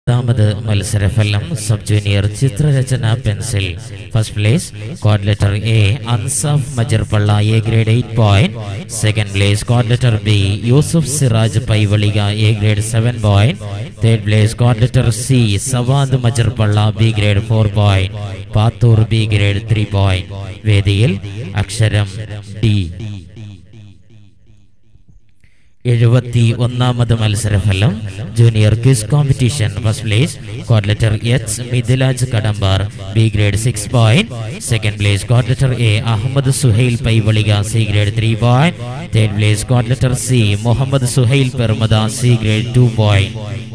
രണ്ടാമത് മത്സരഫലം sub junior ചിത്രരചന pencil first place code letter A Ansaf Majarpalla A grade eight point second place code letter B Yusuf Siraj Paivalike A grade seven point third place code letter C Sawad Majarpalla B grade four point Pathur B grade three point വേദിയിൽ അക്ഷരം D എഴുപത്തി ഒന്നാമത് മത്സരഫലം junior quiz competition first place code letter H Mithilaj Kadambar B grade six point second place code letter A Ahmed Suhail Paivalike C grade three point third place code letter C Muhammad Suhail Permude C grade two point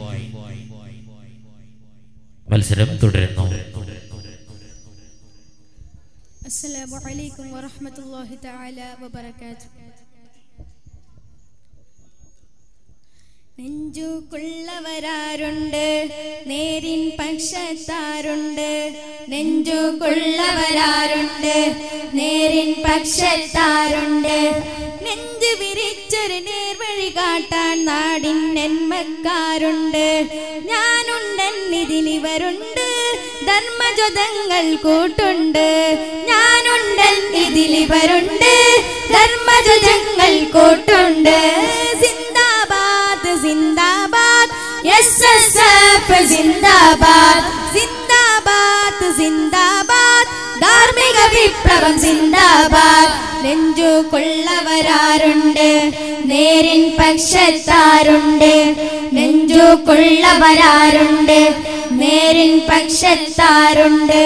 മത്സരം തുടരുന്നു السلام عليكم ورحمة الله تعالى وبركاته നെഞ്ചുകൊള്ളവരാരുണ്ട് നേരിൻ പക്ഷത്താരുണ്ട് നെഞ്ചുകൊള്ളവരാരുണ്ട് നേരിൻ പക്ഷത്താരുണ്ട് നെഞ്ചു വിരിച്ചൊരു നേർവഴി കാട്ടാൻ നാടിൻ നന്മക്കാരുണ്ട് ഞാനുണ്ടൻ ഇതിലിവരുണ്ട് ധർമ്മജതങ്ങൾ കൂട്ടുണ്ട് ഞാനുണ്ടൻ ഇതിലിവരുണ്ട് ധർമ്മജതങ്ങൾ കൂട്ടുണ്ട് സിന്ദാബാദ് സിന്ദാബാദ് എസ് എസ് എഫ് സിന്ദാബാദ് സിന്ദാബാദ് സിന്ദാബാദ് ധാർമ്മിക വിപ്ലവം സിന്ദാബാദ് നെഞ്ചു കൊള്ളവരാരുണ്ട് നേരിൻ പക്ഷത്താരുണ്ട് നെഞ്ചു കൊള്ളവരാരുണ്ട് നേരിൻ പക്ഷത്താരുണ്ട്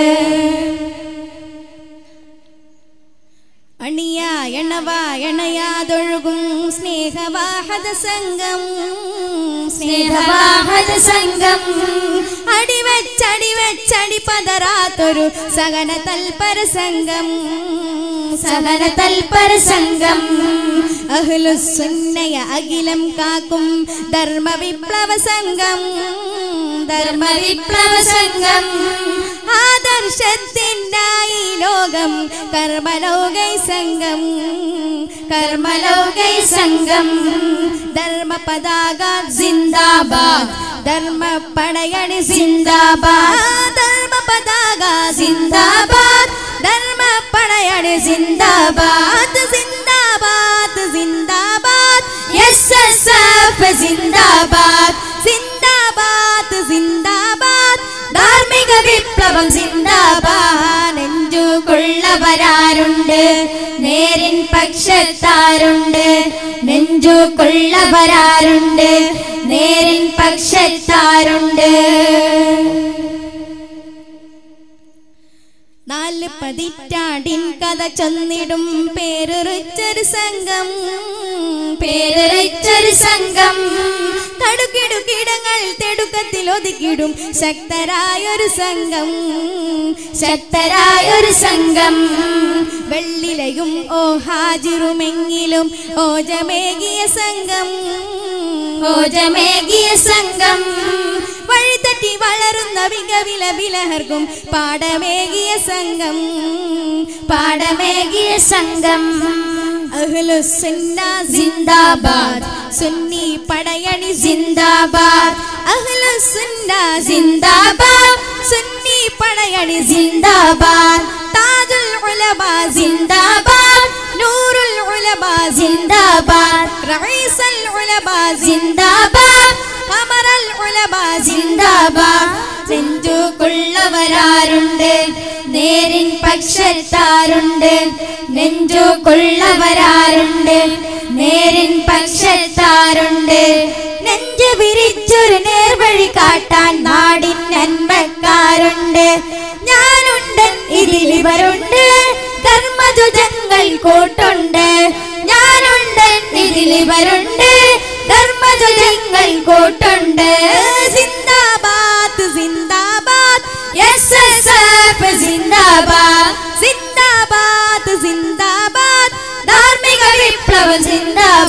അണിയാ എണവാ എണയാതൊഴുകും സ്നേഹവാഹത സംഘം സ്നേഹവാഹത സംഘം അടിവെച്ചടിവെച്ചടി പതറാത്തൊരു സഹന തൽപര സംഘം സഹന തൽപര സംഘം അഹ്ലുസുന്നയ അഖിലം കാക്കും ധർമ്മ വിപ്ലവ സംഘം ധർമ്മ വിപ്ലവ സംഘം ആദർശത്തിനായി ലോകം കർമ്മലോകൈ സംഘം കർമ്മലോകൈ സംഘം ധർമ്മ പതാക സിന്ദാബാദ് ധർമ്മ പടയണി സിന്ദാബാദ് ധർമ്മ പതാക സിന്ദാബാദ് ധർമ്മ പടയണി സിന്ദാബാദ് സിന്ദാബാദ് സിന്ദാബാദ് എസ് എസ് എഫ് സിന്ദാബാദ് സിന്ദാബാദ് സിന്ദാബാദ് ധാർമ്മിക വിപ്ലവം സിന്ദാബാദ് നെഞ്ചു കൊള്ളവരാരുണ്ട് നേരിൻ പക്ഷത്താരുണ്ട് നെഞ്ചു കൊള്ളവരാരുണ്ട് നേരിൻ പക്ഷത്താരുണ്ട് നാല് പതിറ്റാണ്ടിൻ കഥ ചൊന്നിടും പേരുറിച്ചൊരു സംഘം പേരുറിച്ചൊരു സംഘം തടുക്കിടുകിടങ്ങൾ തെടുക്കത്തിൽ ഒതുക്കിടും ശക്തരായൊരു സംഘം ശക്തരായൊരു സംഘം വെള്ളിലയും ഓ ഹാജിറുമെങ്കിലും ഓജമേകിയ സംഘം ഓജമേകിയ സംഘം വഴിതെറ്റി വളരുന്ന വികവില വിലഹർക്കും പാടമേകിയ സംഘം പാടമേകിയ സംഘം അഹ്ലുസുന്ന സിന്ദാബാദ് സുന്നി പടയണി സിന്ദാബാദ് അഹ്ലുസുന്ന സിന്ദാബാദ് സുന്നി പടയണി സിന്ദാബാദ് താജുൽ ഉലമ സിന്ദാബാദ് നൂറുൽ ഉലമ സിന്ദാബാദ് റഈസുൽ ഉലമ സിന്ദാബാദ് ഖമറൽ ഉലമ സിന്ദാബാദ് നെഞ്ചു കൊള്ളവരാരുണ്ട് നേരിൻ പക്ഷത്താരുണ്ട് നെഞ്ചു കൊള്ളവരാരുണ്ട് നേരിൻ പക്ഷത്താരുണ്ട് നെഞ്ചു വിരിച്ചൊരു നേർവഴി കാട്ടാൻ നാടിൻ നന്മക്കാരുണ്ട് ഞാനുണ്ട് ഇതിലിവരുണ്ട് ധർമ്മജുജങ്ങൾ കൂട്ടുണ്ട് ഞാനുണ്ട് ഇതിലിവരുണ്ട് ധർമ്മജുജങ്ങൾ കൂട്ടുണ്ട് സിന്ദാബാദ് സിന്ദാബാദ് എസ് എസ് എഫ് സിന്ദാബാദ് സിന്ദാബാദ് സിന്ദാബാദ് ധാർമ്മിക വിപ്ലവം സിന്ദാബാദ്